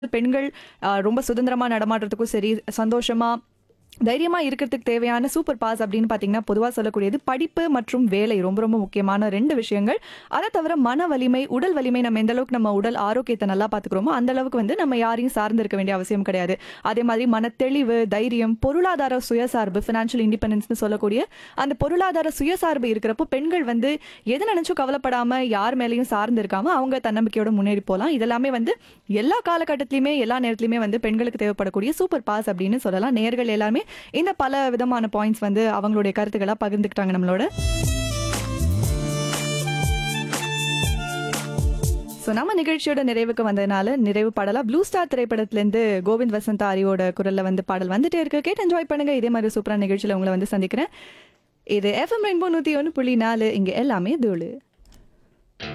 பெண்கள் ஆ, ரொம்ப சுதந்திரமா நடமாடுறதுக்கும் சரி சந்தோஷமா தைரியமா இருக்கிறதுக்கு தேவையான சூப்பர் பாஸ் அப்படின்னு பாத்தீங்கன்னா பொதுவா சொல்லக்கூடியது படிப்பு மற்றும் வேலை ரொம்ப ரொம்ப முக்கியமான ரெண்டு விஷயங்கள் அதை தவிர மன வலிமை உடல் வலிமை நம்ம எந்த அளவுக்கு நம்ம உடல் ஆரோக்கியத்தை நல்லா பாத்துக்கிறோமோ அந்த அளவுக்கு வந்து நம்ம யாரையும் சார்ந்து இருக்க வேண்டிய அவசியம் கிடையாது அதே மாதிரி மன தெளிவு தைரியம் பொருளாதார சுயசார்பு ஃபினான்ஷியல் இண்டிபெண்டன்ஸ்னு சொல்லக்கூடிய அந்த பொருளாதார சுயசார்பு இருக்கிறப்போ பெண்கள் வந்து எது நினைச்சும் கவலைப்படாம யார் மேலேயும் சார்ந்து இருக்காம அவங்க தன்னம்பிக்கையோட முன்னேறி போகலாம் இதெல்லாமே வந்து எல்லா காலகட்டத்திலயுமே எல்லா நேரத்திலயுமே வந்து பெண்களுக்கு தேவைப்படக்கூடிய சூப்பர் பாஸ் அப்படின்னு சொல்லலாம் நேர்கள் எல்லாருமே இந்த பல விதமான பாயிண்ட்ஸ் வந்து அவங்களுடைய கருத்துக்களா பகிர்ந்துக்கிட்டாங்க நம்மளோட ஸோ நம்ம நிகழ்ச்சியோட நிறைவுக்கு வந்ததுனால நிறைவு பாடலா ப்ளூ ஸ்டார் திரைப்படத்திலேருந்து கோவிந்த் வசந்தா ஆரியோட குரல்ல வந்து பாடல் வந்துட்டே இருக்கு கேட்டு என்ஜாய் பண்ணுங்க இதே மாதிரி சூப்பரான நிகழ்ச்சியில் உங்களை வந்து சந்திக்கிறேன் இது எஃப்எம் ரெயின்போ நூற்றி ஒன்று புள்ளி நாலு இங்கே எல்லாமே தூளு